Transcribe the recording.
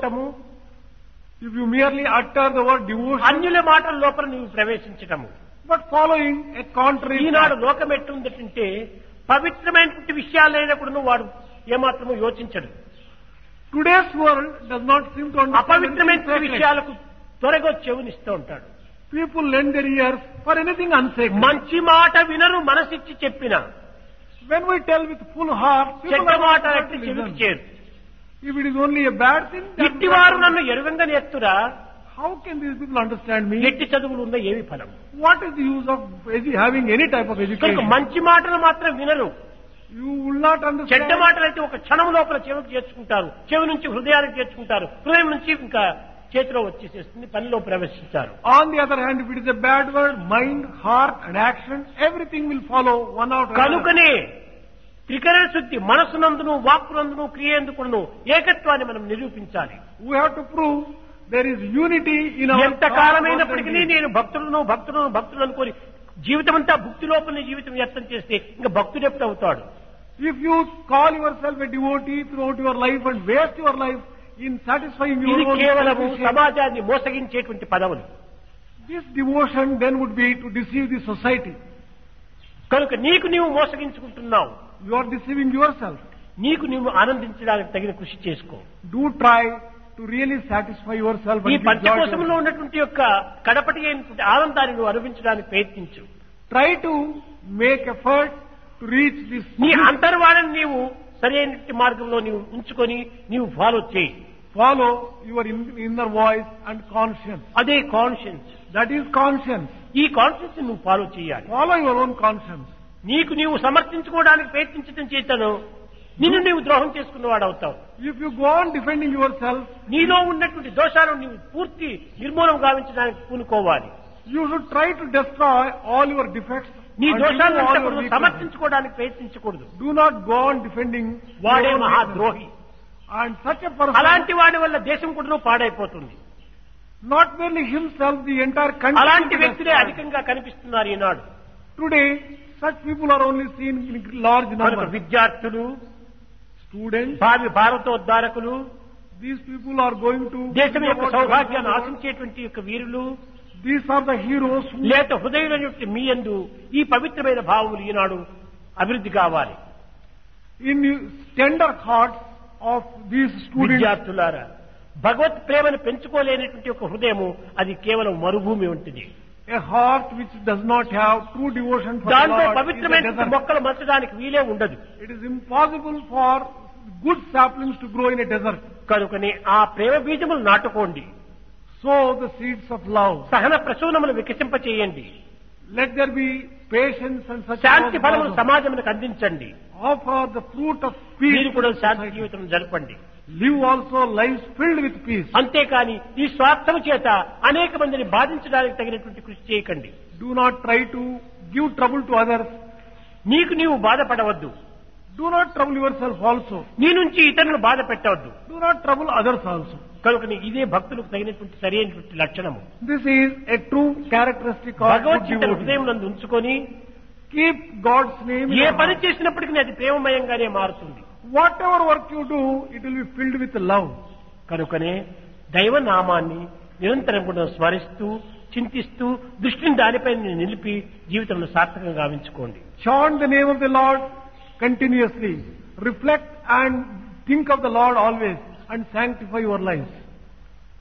చెప్పుకోవటము If you merely utter the word devotion, అన్యుల మాటల లోపల నువ్వు ప్రవేశించటము but following a contrary Eenadu path. లోకం ఎట్టుందంటే పవిత్రమైనటువంటి విషయాలైనా కూడా వాడు ఏమాత్రము యోచించడు Today's world does not seem to understand అపవిత్రమైన anything sacred. విషయాలకు త్వరగా చెవునిస్తూ ఉంటాడు People lend their ears for anything unsacred. మంచి మాట వినరు మనసిచ్చి చెప్పిన When we tell with full heart, people చెడ్డ are మాట not అంటే to చెవికి listen. చేరు If it is only a bad thing, then ఇట్టివారు నన్ను ఎరుగంగా నేర్తురా how can these people understand me? ఎట్టి చదువులు ఉన్న ఏమి ఫలం What is the use of edu- having any type of కనుక education? మంచి మాటలు మాత్రం వినరు You will not చెడ్డ understand. మాటలు అయితే ఒక క్షణం లోపల చెవికి చేర్చుకుంటారు చెవి నుంచి హృదయానికి చేర్చుకుంటారు హృదయం నుంచి ఇంకా చేతిలో వచ్చేసేస్తుంది పనిలో ప్రవేశించారు On the other hand, if it is a bad word, mind, heart and action, everything will follow one after another. కనుకనే త్రికరణ శుద్ధి మనసునందును వాక్కునందును క్రియేందుకును ఏకత్వాన్ని మనం నిరూపించాలి We have to prove there is unity in our ఎంత thought, కాలమైనప్పటికీ words and deeds. నేను భక్తులను భక్తులను భక్తులు అనుకోని జీవితం అంతా భక్తి లోపల జీవితం వ్యక్తం చేస్తే ఇంకా భక్తుడు ఎప్పుడు అవుతాడు If you call yourself a devotee throughout your life and waste your life in satisfying your ఇది own కేవలము selfish- సమాజాన్ని మోసగించేటువంటి పదవులు this devotion then would be to deceive the society. కనుక నీకు నీవు మోసగించుకుంటున్నావు You are deceiving yourself. నీకు నీవు ఆనందించడానికి తగిన కృషి చేసుకో Do try to really satisfy yourself ఈ and give joy to పంచకోశంలో yourself. ఉన్నటువంటి యొక్క కడపటి అయినటువంటి ఆనందాన్ని నువ్వు అనుభవించడానికి ప్రయత్నించు Try to make effort to reach this. నీ అంతర్వాణని నీవు సరైన మార్గంలో నీవు ఉంచుకొని నీవు ఫాలో చేయి Follow your in- inner voice and conscience. అదే కాన్షియన్స్ That is conscience. ఈ కాన్షియన్స్ నువ్వు ఫాలో చేయాలి Follow your own conscience. నీకు నీవు సమర్థించుకోవడానికి ప్రయత్నించడం చేతను నిన్ను నీవు ద్రోహం చేసుకున్నవాడు అవుతావు If you go on defending yourself, నీలో ఉన్నటువంటి దోషాలను నీవు పూర్తి నిర్మూలన గావించడానికి పూనుకోవాలి you should try to destroy all your defects. నీ and remove all దోషాలను your కూడా weaknesses. సమర్థించుకోవడానికి ప్రయత్నించకూడదు Do not go on defending వాడే your own మహాద్రోహి weaknesses. And such a person, అలాంటి వాడి వల్ల దేశం కూడా పాడైపోతుంది not merely himself, the entire country. అలాంటి will be వ్యక్తులే destroyed. అధికంగా కనిపిస్తున్నారు ఈనాడు Today, such people are only seen in large కనుక numbers. విద్యార్థులు Students, భావి భారతోద్ధారకులు these people are going to. దేశం యొక్క about సౌభాగ్యాన్ని the world. ఆశించేటువంటి యొక్క వీరులు These are the heroes who లేక హృదయం మీ యందు ఈ పవిత్రమైన భావములు ఈనాడు అభివృద్ధి కావాలి in tender hearts of these students. విద్యార్థులారా భగవత్ ప్రేమను పెంచుకోలేనటువంటి ఒక హృదయము అది కేవలం మరుభూమి ఉంటుంది A heart which does not have true devotion for the దాంట్లో Lord is a పవిత్రమైన desert. మొక్కలు మచ్చడానికి వీలే ఉండదు It is impossible for good saplings to grow in a desert. కనుకనే ఆ ప్రేమ బీజములు నాటుకోండి Sow the seeds of love. సహన ప్రసూనములు వికసింపచేయండి Let there be patience and such శాంతి ఫలములు also. సమాజములకు అందించండి Offer the fruit of peace. మీరు కూడా to శాంతి society. జీవితం జరపండి Live also lives filled with peace. అంతేకాని ఈ స్వార్థము చేత అనేక మందిని బాధించడానికి తగినటువంటి కృషి చేయకండి Do not try to give trouble to others. నీకు నీవు బాధపడవద్దు Do not trouble yourself also. నీ నుంచి ఇతరులను బాధ పెట్టవద్దు Do not trouble others also. కనుక ఇదే భక్తులకు తగినటువంటి సరైనటువంటి లక్షణము This is a true characteristic of good భగవద్గీతను devotee. హృదయం నందు ఉంచుకొని Keep God's name in A your పని heart. చేసినప్పటికీ అది ప్రేమమయంగానే మారుతుంది Whatever work you do, it will be filled with love. కనుకనే దైవ నామాన్ని నిరంతరం కూడా స్మరిస్తూ చింతిస్తూ దృష్టిని దానిపై నిలిపి జీవితంలో సార్థకంగా గావించుకోండి Chant the name of the Lord continuously. Reflect and think of the Lord always and sanctify your lives.